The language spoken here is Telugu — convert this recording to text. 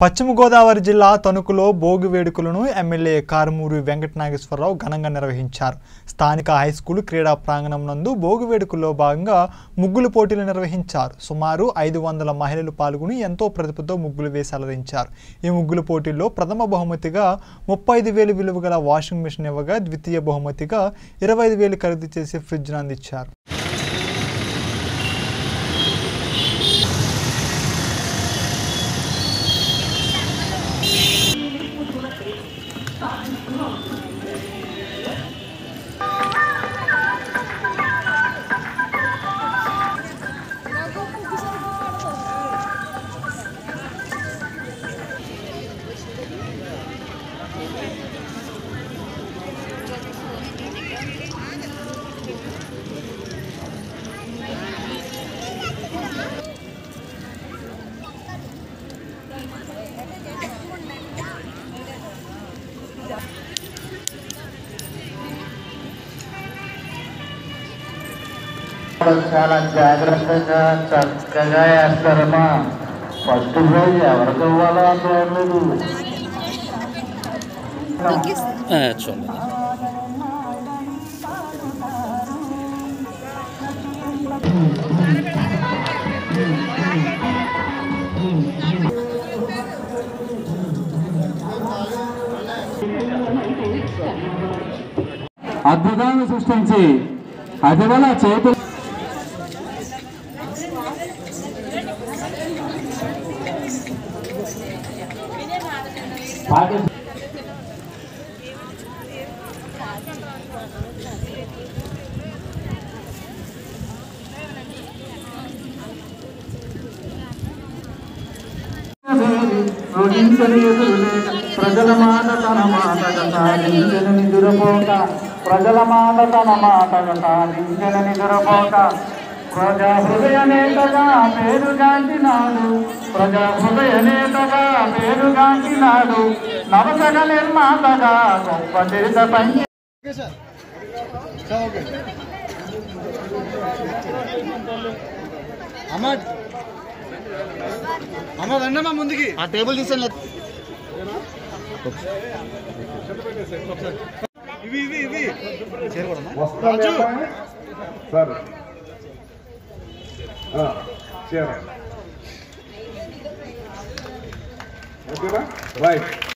పశ్చిమ గోదావరి జిల్లా తణుకులో భోగి వేడుకలను ఎమ్మెల్యే కారుమూరి వెంకట నాగేశ్వరరావు ఘనంగా నిర్వహించారు స్థానిక హైస్కూల్ క్రీడా ప్రాంగణం నందు భోగి వేడుకల్లో భాగంగా ముగ్గులు పోటీలు నిర్వహించారు సుమారు ఐదు వందల మహిళలు పాల్గొని ఎంతో ప్రతిభతో ముగ్గులు వేసి అలరించారు ఈ ముగ్గుల పోటీల్లో ప్రథమ బహుమతిగా ముప్పై ఐదు వేలు విలువ గల వాషింగ్ మిషన్ ఇవ్వగా ద్వితీయ బహుమతిగా ఇరవై ఐదు వేలు ఖరీదు చేసి ఫ్రిడ్జ్ను అందించారు ఇప్పుడు చాలా జాగ్రత్తగా చక్కగా వేస్తారమ్మా ఫస్ట్ ప్రైజ్ ఎవరికి ఇవ్వాలో అంతలేదు చూడండి అద్భుతాన్ని సృష్టించి అది వల్ల చేతులు పాటి- రోగించని ఎదురులేక ప్రజల మాట తన మాట సాధించని దురపోక ప్రజల మాట తన మాట సాధించని దురపోక ప్రజా హృదయ నేతగా పేరుగాంచినాడు ప్రజా హృదయ నేతగా పేరుగాంచినాడు నవసగ నిర్మాతగా గొప్ప చరిత పని అమ్మ రండమ్మా ముందుకి ఆ టేబుల్ తీసాను ఇవి ఇవి ఇవి వస్తాను సరే చేర ఓకేనా రైట్